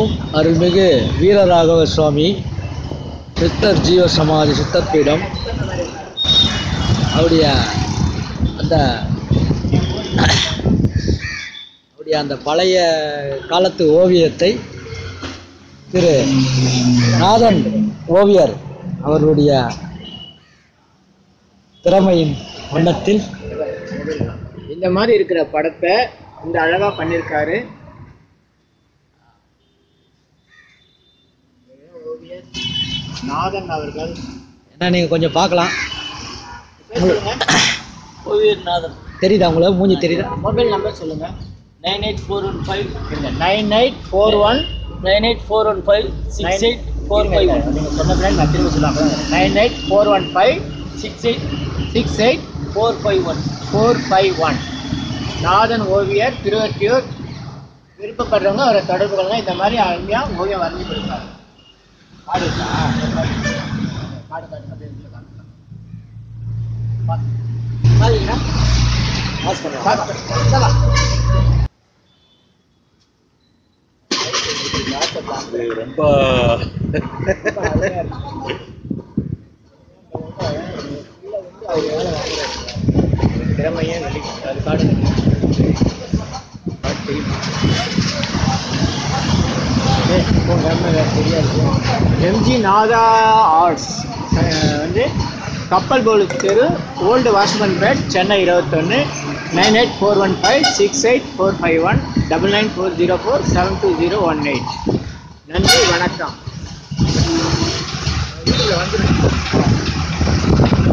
ஓம் அருள்மிகு வீரராகவ சுவாமி சித்தர் ஜீவ சமாதி சித்தர் பீடம் அவருடைய அந்த அவருடைய அந்த பழைய காலத்து ஓவியத்தை திரு நாதன் ஓவியர் அவருடைய திறமையின் வண்ணத்தில் இந்த மாதிரி இருக்கிற படத்தை இந்த அழகா பண்ணியிருக்காரு ஓவியர் நாதன் அவர்கள் ஏன்னா நீங்கள் கொஞ்சம் பார்க்கலாம் பேர் சொல்லுங்க ஓவியர் நாதன் தெரியுதா உங்களுக்கு மூஞ்சி தெரியுதா மொபைல் நம்பர் சொல்லுங்க nine eight four one five nine eight four one nine eight four one five six eight four five one நீங்கள் சொன்ன பிறகு நான் திரும்ப சொல்லலாம் nine eight four one five six eight six eight four five one four five one Nathan ஓவியர் திருவற்றியூர் விருப்பப்படுறவங்க அவரை தொடர்பு கொள்ளுங்க இந்த மாதிரி அருமையாக ஓவியம் வரைஞ்சி கொடுப்பாரு காடு இருக்கா காடு காடு அப்படியே இதுல காட்டுங்க. பா- பாத்தீங்கன்னா? பாஸ் பண்ணுங்க. இந்தா. ரொம்ப ரொம்ப அருமையா இருக்கு. உள்ள வந்து அவர் வேலை வாங்குறாரு. திறமையே வெளி அது காடுங்க காடு தெரியுமா? ஏய், உங்க அம்மா வேற தெரியாது எம்ஜி நாதா ஆர்ட்ஸ் அஹ் வந்து கப்பல் போலு தெரு ஓல்டு வாஷ்மன் பேட் சென்னை இருபத்தொன்று nine eight four one five six eight four five one double nine four zero four seven two zero one eight நன்றி வணக்கம் வீட்டில் வந்துருங்க